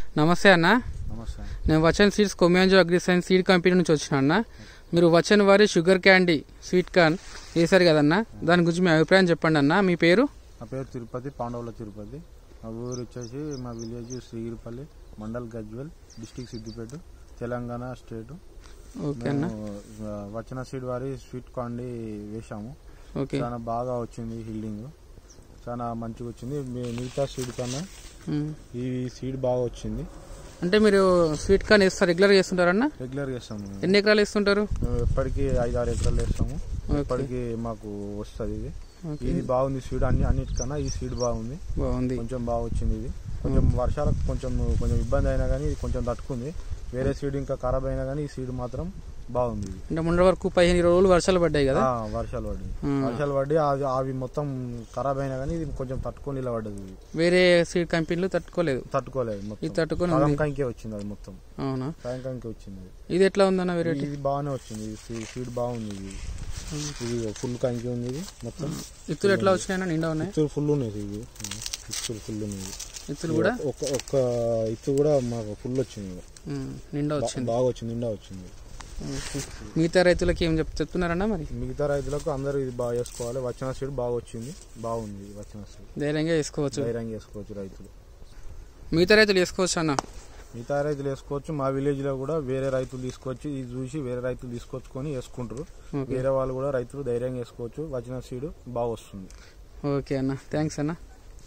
నమస్తే అన్న నమస్తే నేను వచన్ సీడ్స్ కొమ్యాంజో అగ్రి సైన్స్ సీడ్ కంపెనీ నుంచి వచ్చిన అన్న మీరు వచన్ వారి షుగర్ క్యాండీ స్వీట్ కార్న్ వేశారు కదన్న దాని గురించి మీ అభిప్రాయం చెప్పండి అన్న మీ పేరు నా పేరు తిరుపతి పాండవుల తిరుపతి మా ఊరు వచ్చేసి మా village Srigiripalli mandal Gajwel district Siddipet Telangana state okay అన్న మేము, ఆ, వచ్చిన సీడ్ వారి స్వీట్ కాండి వేసాము ఓకే చాలా బాగా వచ్చింది హీల్డింగ్ చాలా మంచిగా వచ్చింది మీ- మిగతా సీడ్ కన్నా ఉమ్. ఈ సీడ్ బాగా వచ్చింది అంటే మీరు స్వీట్ కార్న్ వేస్తారు రెగ్యులర్గా వేస్తుంటారన్న రెగ్యులర్ వేస్తాము మేము. ఎన్ని ఎకరాలు వేస్తుంటారు మేము ఎప్పటికీ ఐదు ఆరు ఎకరాలు వేస్తాము ఓకే. ఎప్పటికీ మాకు వస్తుంది ఇది ఓకే ఇది బాగుంది సీడ్ అన్ని అన్నిటికన్నా ఈ సీడ్ బాగుంది బాగుంది కొంచెం బాగా వచ్చింది ఇది కొంచెం వర్షాలకు కొంచెం కొంచెం ఇబ్బంది అయినా కానీ ఇది కొంచెం తట్టుకుంది వేరే సీడ్ ఇంకా ఖరాబ్ అయినా కానీ ఈ సీడ్ మాత్రం బాగుంది ఇది అంటే మొన్న వరకు పదిహేను ఇరవై రోజులు వర్షాలు పడ్డాయి కదా ఆ, వర్షాలు పడ్డాయి ఆ. వర్షాలు పడి అవి అవి మొత్తం ఖరాబ్ అయినా కానీ ఇది కొంచెం తట్టుకొని నిలబడ్డది ఇది వేరే సీడ్ కంపెనీలు తట్టుకోలేదు తట్టుకోలేదు ఇది మొత్తం తట్టుకొని సగం ఉంది కంకే వచ్చింది అది మొత్తం అవునా సగం కంకే వచ్చింది అది. ఇది ఎట్లా ఉందన్న వెరైటీ ఇది బాగానే వచ్చింది ఇది సీ- సీడ్ బాగుంది ఇది ఇది ఫుల్ కంకి ఉంది ఇది మొత్తం ఇత్తులు ఎట్లా వచ్చినాయన్న నిండా ఉన్నాయి ఇత్తులు ఫుల్ ఉన్నాయి ఇది ఇత్తులు ఫుల్ ఉన్నాయి ఇత్తులు కూడా ఒక్క ఒక్క ఇత్తు కూడా మాకు ఫుల్ వచ్చింది ఉమ్, నిండా బా- వచ్చింది బాగా వచ్చింది నిండా వచ్చింది ఓకే. మిగతా రైతులకి ఏం చెప్ చెప్తున్నారన్నా మరి మిగతా రైతులకు అందరూ ఇది బాగా చేసుకోవాలి వచ్చిన సీడ్ బాగా వచ్చింది బాగుంది ఈ వచ్చిన సీడ్ ధైర్యంగా వేసుకోవచ్చు ధైర్యంగా వేసుకోవచ్చు రైతులు మిగతా రైతులు వేసుకోవచ్చు అన్న మిగతా రైతులు వేసుకోవచ్చు మా విలేజ్ లో కూడా వేరే రైతులు తీసుకొచ్చి ఇది చూసి వేరే రైతులు తీసుకొచ్చుకొని వేసుకుంటారు ఓకే వేరే వాళ్ళు కూడా రైతులు ధైర్యంగా వేసుకోవచ్చు వచ్చిన సీడ్ బాగా వస్తుంది ఓకే అన్న థ్యాంక్స్ అన్న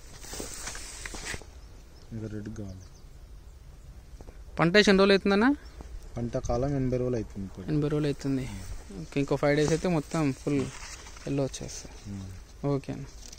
ఇంకా రెడ్ కావాలి పంట వేసి ఎన్ని రోజులు అవుతుందన్న పంట కాలం ఎనభై రోజులు అవుతుంది ఇప్పుడు ఎనభై రోజులు అవుతుంది ఓకే ఇంకో ఫైవ్ డేస్ అయితే మొత్తం ఫుల్ ఎల్లో వచ్చేస్తుంది ఉమ్. ఓకే అన్న